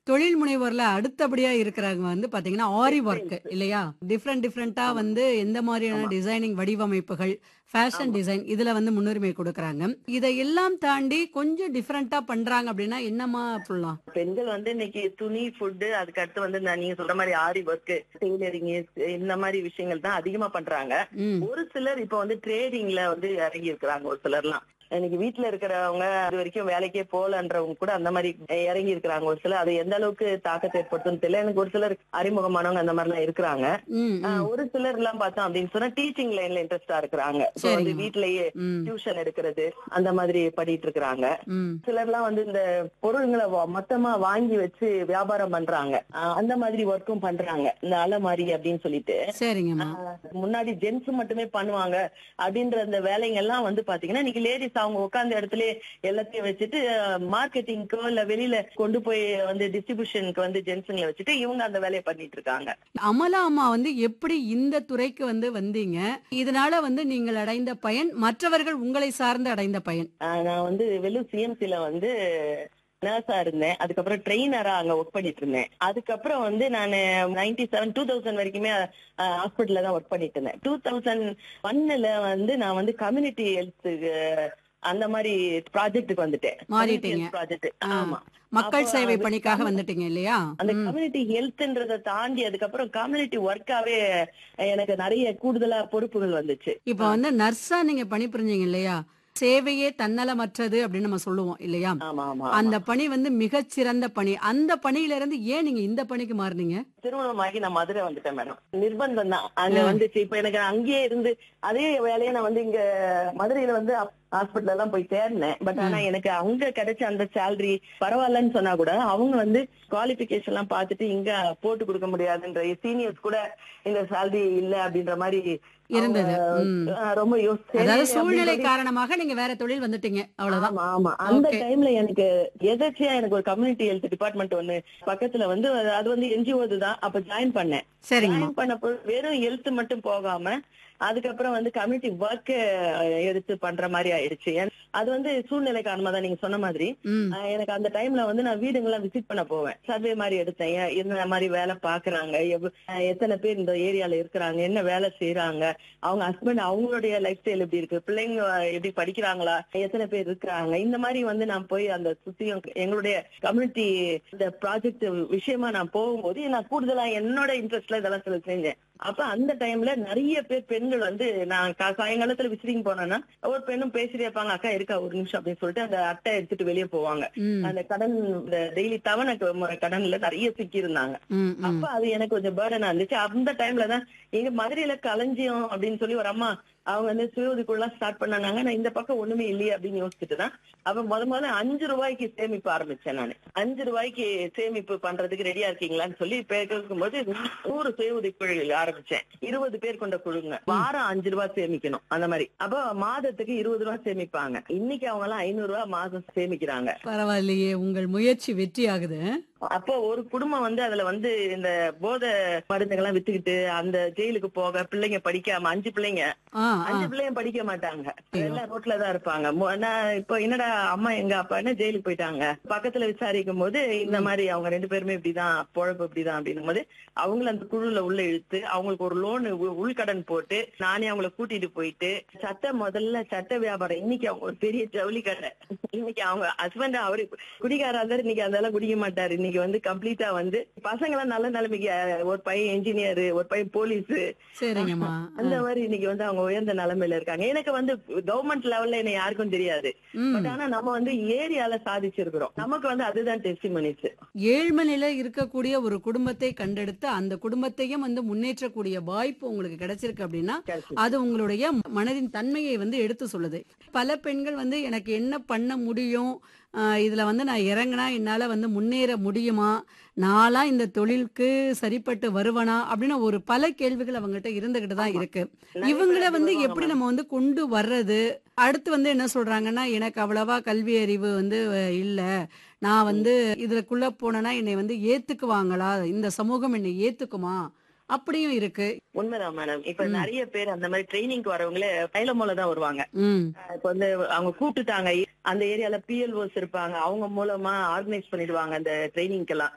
தொழில் முனைவோர்ல அடுத்தபடியா இருக்கிறவங்க வந்து பாத்தீங்கன்னா ஆரி ஒர்க் இல்லையா டிஃப்ரெண்ட் டிஃப்ரெண்டா ஆமா. வந்து எந்த மாதிரியான ஆமா. டிசைனிங் வடிவமைப்புகள் ஃபேஷன் ஆமா. டிசைன் இதுல வந்து முன்னுரிமை கொடுக்கறாங்க இதையெல்லாம் தாண்டி கொஞ்சம் டிஃப்ரெண்டா பண்றாங்க அப்படின்னா என்னமா சொல்லலாம் பெண்கள் வந்து இன்னைக்கு துணி ஃபுட்டு அதுக்கு அடுத்து வந்து நான் நீங்க சொல்ற மாதிரி ஆரி ஒர்க் டெய்லரிங் இந்த மாதிரி விஷயங்கள் தான் அதிகமா பண்றாங்க ம் ஒரு சிலர் இப்ப வந்து ட்ரேடிங்ல வந்து இறங்கி இருக்கிறாங்க ஒரு சிலர்லாம் இன்னைக்கு வீட்டுல இருக்கிறவங்க அது வரைக்கும் வேலைக்கே போலன்றவங்க கூட அந்த மாதிரி இறங்கி இருக்கிறாங்க ஒரு சிலர் அது எந்த அளவுக்கு தாக்கத்தை ஏற்படுத்தும் தெரியல எனக்கு ஒரு சிலர் அறிமுகமானவங்க அந்த மாதிரி எல்லாம் இருக்கிறாங்க ம் ஆஹ் ம் ஒரு சிலர் எல்லாம் பார்த்தோம் அப்படின்னு சொன்னா டீச்சிங் லைன்ல இன்ட்ரெஸ்டா இருக்கிறாங்க So வந்து சரிங்க. வீட்லயே ம் டியூஷன் எடுக்கிறது அந்த மாதிரி பண்ணிட்டு இருக்கிறாங்க ம் சிலர்லாம் வந்து இந்த பொருள்களை வா- மொத்தமா வாங்கி வச்சு வியாபாரம் பண்றாங்க ஆஹ் அந்த மாதிரி ஒர்க்கும் பண்றாங்க இந்த அலமாரி அப்படின்னு சொல்லிட்டு சரிங்கம்மா முன்னாடி ஜென்ஸ் மட்டுமே பண்ணுவாங்க அப்படின்ற அந்த வேலைங்க எல்லாம் வந்து பாத்தீங்கன்னா இன்னைக்கு லேடிஸ் அவங்க உட்கார்ந்த இடத்துல எல்லாத்தையும் வச்சுட்டு மார்க்கெட்டிங்க்கோ இல்ல வெளியில கொண்டு போய் வந்து டிஸ்ட்ரிபியூஷனுக்கு வந்து ஜென்ஸுங்களை வச்சுட்டு இவங்க அந்த வேலையை பண்ணிட்டு இருக்காங்க அமலா அம்மா வந்து எப்படி இந்த துறைக்கு வந்து வந்தீங்க இதனால வந்து நீங்கள் அடைந்த பயன் மற்றவர்கள் உங்களை சார்ந்து அடைந்த பயன் ஆஹ் நான் வந்து வெள்ளூர் சிஎம்சில வந்து நர்ஸா இருந்தேன் அதுக்கப்புறம் ட்ரெயினரா அங்க ஒர்க் பண்ணிட்டு இருந்தேன் அதுக்கப்புறம் வந்து நான் நைன்டி செவன் டூ தௌசண்ட் வரைக்குமே ஹாஸ்பிட்டல்ல தான் ஒர்க் பண்ணிட்டு இருந்தேன் டூ தௌசண்ட் ஒன்னுல வந்து நான் வந்து கம்யூனிட்டி ஹெல்த் அந்த மாதிரி ப்ராஜெக்ட்டுக்கு வந்துட்டேன் மாறிட்டீங்க. ப்ராஜெக்ட் ஆ. ஆமா மக்கள் அப்போ சேவை அது பணிக்காக வந்துட்டீங்க இல்லையா அந்த ம். கம்யூனிட்டி ஹெல்த்ன்றத தாண்டி அதுக்கப்புறம் கம்யூனிட்டி ஒர்க்காவே எனக்கு நிறைய கூடுதலா பொறுப்புகள் வந்துச்சு இப்ப வந்து நர்ஸா நீங்க பணிபுரிஞ்சீங்க இல்லையா சேவையே தன்னலமற்றது அப்படின்னு நம்ம சொல்லுவோம் இல்லையா ஆமா ஆமா அந்த பணி வந்து மிகச் சிறந்த பணி அந்த பணியில இருந்து ஏன் நீங்க இந்த பணிக்கு மாறுனீங்க திருமணமாகி நான் மதுரை வந்துட்டேன் மேடம் நிர்பந்தம் தான் அங்க ம். வந்துச்சு இப்ப எனக்கு அங்கேயே இருந்து அதே வேலையை நான் வந்து இங்க மதுரையில வந்து ஹாஸ்பிட்டல் எல்லாம் போய் தேடினேன் பட் ஆனா எனக்கு அங்க கிடைச்ச அந்த சேலரி பரவாயில்லன்னு சொன்னா கூட அவங்க வந்து குவாலிபிகேஷன் எல்லாம் பார்த்துட்டு இங்க போட்டு கொடுக்க முடியாதுன்ற சீனியர்ஸ் கூட இந்த சேலரி இல்ல அப்படின்ற மாதிரி இருந்தது ம். ஆஹ் ரொம்ப யோசிச்சு அதாவது சூழ்நிலை அப்படின்னு சொல்லி- காரணமாக நீங்க வேற தொழில் வந்துட்டீங்க அவ்வளவுதான் ஆமா ஆமா அந்த Okay. டைம்ல எனக்கு எதாச்சியா எனக்கு ஒரு கம்யூனிட்டி ஹெல்த் டிபார்ட்மெண்ட் ஒண்ணு பக்கத்துல வந்து அது வந்து என்ஜிஓ தான் அப்ப ஜாயின் பண்ணேன் சரிங்கம்மா ஜாயின் பண்ணப்போ வெறும் ஹெல்த் மட்டும் போகாம அதுக்கப்புறம் வந்து கம்யூனிட்டி ஒர்க் எடுத்து பண்ற மாதிரி ஆயிடுச்சு ஏன் அது வந்து சூழ்நிலை காரணமா தான் நீங்க சொன்ன மாதிரி ம் ஆஹ் எனக்கு அந்த டைம்ல வந்து நான் வீடுங்கெல்லாம் விசிட் பண்ண போவேன் சர்வே மாதிரி எடுத்தேன் ஏன் என்ன மாதிரி வேலை பாக்குறாங்க எவ்வ- ஆஹ் எத்தனை பேர் இந்த ஏரியால இருக்கிறாங்க என்ன வேலை செய்யறாங்க அவங்க ஹஸ்பண்ட் அவங்களுடைய லைஃப் ஸ்டைல் எப்படி இருக்கு பிள்ளைங்க எப்படி படிக்கிறாங்களா எத்தனை பேர் இருக்கிறாங்க இந்த மாதிரி வந்து நான் போய் அந்த சுத்தியும் எங்களுடைய கம்யூனிட்டி இந்த ப்ராஜெக்ட் விஷயமா நான் போகும்போது நான் கூடுதலா என்னோட இன்ட்ரெஸ்ட்ல இதெல்லாம் சில செஞ்சேன் அப்ப அந்த டைம்ல நிறைய பேர் பெண்கள் வந்து நான் கா- சாயங்காலத்துல விசிட்டிங் போனேன்னா ஒரு பெண்ணும் பேசிட்டே இருப்பாங்க அக்கா இருக்கா ஒரு நிமிஷம் அப்படின்னு சொல்லிட்டு அந்த அட்டை எடுத்துட்டு வெளியே போவாங்க ம் அந்த கடன் இந்த டெய்லி தவணை க- கடன்ல நிறைய சிக்கி இருந்தாங்க ம் ம் அப்ப அது எனக்கு கொஞ்சம் பேர்டனா இருந்துச்சு அந்த டைம்ல தான் எங்க மதுரையில களஞ்சியம் அப்படின்னு சொல்லி ஒரு அம்மா அவங்க வந்து சுய உதவிக்குள்ள ஸ்டார்ட் பண்ணாங்க நான் இந்த பக்கம் ஒண்ணுமே இல்லையே அப்படின்னு யோசிச்சுட்டு தான் அப்ப முத முதல்ல அஞ்சு ரூபாய்க்கு சேமிப்பு ஆரம்பிச்சேன் நான் அஞ்சு ரூபாய்க்கு சேமிப்பு பண்றதுக்கு ரெடியா இருக்கீங்களான்னு சொல்லி கேட்கும்போது நூறு சுய உதவிக்குழு ஆரம்பிச்சேன் இருபது பேர் கொண்ட குழுங்க வாரம் அஞ்சு ரூபாய் சேமிக்கணும் அந்த மாதிரி அப்ப மாதத்துக்கு இருபது ரூபாய் சேமிப்பாங்க இன்னைக்கு அவங்க எல்லாம் ஐநூறு ரூபாய் மாதம் சேமிக்கிறாங்க பரவாயில்லையே உங்கள் முயற்சி வெற்றி ஆகுது அப்போ ஒரு குடும்பம் வந்து அதுல வந்து இந்த போதை மருந்துகள்லாம் வித்துக்கிட்டு அந்த ஜெயிலுக்கு போக பிள்ளைங்க படிக்காம அஞ்சு பிள்ளைங்க ஆ ஆ அஞ்சு பிள்ளைங்க படிக்க மாட்டாங்க எல்லாம் ரோட்ல தான் இருப்பாங்க மு- நான் இப்போ என்னடா அம்மா எங்க அப்பான்னு ஜெயிலுக்கு போயிட்டாங்க பக்கத்துல விசாரிக்கும் போது இந்த மாதிரி அவங்க ரெண்டு பேருமே இப்படிதான் பொழப்பு இப்படிதான் அப்படின்னும் போது அவங்கள அந்த குழுல உள்ள இழுத்து அவங்களுக்கு ஒரு லோன் உள்கடன் போட்டு நானே அவங்கள கூட்டிட்டு போயிட்டு சட்டை முதல்ல சட்ட வியாபாரம் இன்னைக்கு அவங்க ஒரு பெரிய ஜவுளி கடை இன்னைக்கு அவங்க ஹஸ்பண்ட் அவரு குடிகாரா இருந்தாரு இன்னைக்கு அதெல்லாம் குடிக்க மாட்டாரு இன்னைக்கு வந்து கம்ப்ளீட்டா வந்து பசங்க எல்லாம் நல்ல நிலைமைக்கு அஹ், ஒரு பையன் இன்ஜினியர் ஒரு பையன் போலீஸ் சரிங்கம்மா அந்த மாதிரி இன்னைக்கு வந்து அவங்க உயர்ந்த நிலைமையில இருக்காங்க எனக்கு வந்து கவர்மெண்ட் லெவல்ல என்ன யாருக்கும் தெரியாது ம் பட் ஆனா நம்ம வந்து ஏரியால சாதிச்சிருக்கிறோம் நமக்கு வந்து அதுதான் டெஸ்டிமனிஸ் ஏழ்மனில இருக்கக்கூடிய ஒரு குடும்பத்தை கண்டெடுத்து அந்த குடும்பத்தையும் வந்து முன்னேற்றக்கூடிய வாய்ப்பு உங்களுக்கு கிடைச்சிருக்கு அப்படின்னா அது உங்களுடைய மனதின் தன்மையை வந்து எடுத்து சொல்லுது பல பெண்கள் வந்து எனக்கு என்ன பண்ண முடியும் ஆஹ் இதுல வந்து நான் இறங்கினா என்னால வந்து முன்னேற முடியுமா நாளா இந்த தொழிலுக்கு சரிப்பட்டு வருவனா அப்படின்னு ஒரு பல கேள்விகள் அவங்ககிட்ட இருந்துகிட்டு தான் ஆமா. இருக்கு நிறைய இவங்கள பேர் வந்து வருவாங்க எப்படி மேம். நம்ம வந்து கொண்டு வர்றது அடுத்து வந்து என்ன சொல்றாங்கன்னா எனக்கு அவ்வளவா கல்வி அறிவு வந்து அஹ், இல்ல நான் வந்து இதுக்குள்ள போனேன்னா என்னை வந்து ஏத்துக்குவாங்களா இந்த சமூகம் என்னை ஏத்துக்குமா அப்படியும் இருக்கு உண்மைதான் மேடம் இப்ப ம். நிறைய பேர் அந்த மாதிரி ட்ரைனிங்க்கு வரவங்களே தைலமூல தான் வருவாங்க ம் இப்ப வந்து அவங்க கூப்பிட்டுட்டாங்க அந்த ஏரியால பிஎல்ஓஸ் இருப்பாங்க அவங்க மூலமா ஆர்கனைஸ் பண்ணிடுவாங்க அந்த ட்ரைனிங்க்கு எல்லாம்